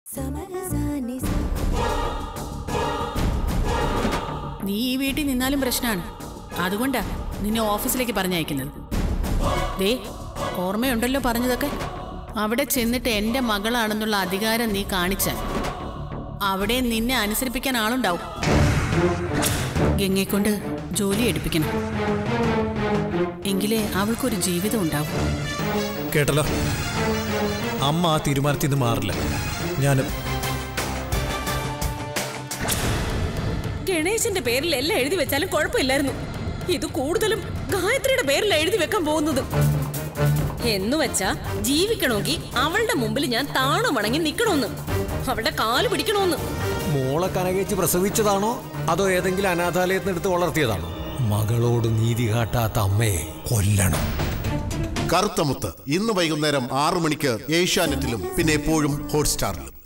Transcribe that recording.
നീ ഈ വീട്ടിൽ നിന്നാലും പ്രശ്നമാണ് അതുകൊണ്ടാ നിന്നെ ഓഫീസിലേക്ക് പറഞ്ഞയക്കുന്നത് ദേ ഓർമ്മയുണ്ടല്ലോ പറഞ്ഞതൊക്കെ അവിടെ ചെന്നിട്ട് എൻ്റെ മകളാണെന്നുള്ള അധികാരം നീ കാണിച്ചാൽ അവിടെ നിന്നെ അനുസരിപ്പിക്കാൻ ആളുണ്ടാവും ഗംഗയെ കൊണ്ട് ജോലി എടുപ്പിക്കണം എങ്കിലേ അവൾക്കൊരു ജീവിതം ഉണ്ടാവും കേട്ടല്ലോ അമ്മ ആ തീരുമാനത്തിൽ നിന്ന് മാറില്ല ഞാനും ഗണേശന്റെ പേരിൽ എല്ലാം എഴുതി വെച്ചാലും കുഴപ്പമില്ലായിരുന്നു ഇത് കൂടുതലും ഗായത്രിയുടെ പേരിൽ എഴുതി വെക്കാൻ പോകുന്നത് എന്നു വെച്ചാ ജീവിക്കണമെങ്കിൽ അവളുടെ മുമ്പിൽ ഞാൻ താണു വണങ്ങി നിക്കണമെന്ന് അവളുടെ കാല് പിടിക്കണമെന്ന് മോളെ കനകേച്ച് പ്രസവിച്ചതാണോ അതോ ഏതെങ്കിലും അനാഥാലയത്തിന് എടുത്ത് വളർത്തിയതാണോ മകളോട് നീതി കാട്ടാത്ത അമ്മയെ കൊല്ലണം കറുത്തമുത്ത് ഇന്ന് വൈകുന്നേരം ആറു മണിക്ക് ഏഷ്യാനെറ്റിലും പിന്നെ എപ്പോഴും ഹോട്ട്സ്റ്റാറിലും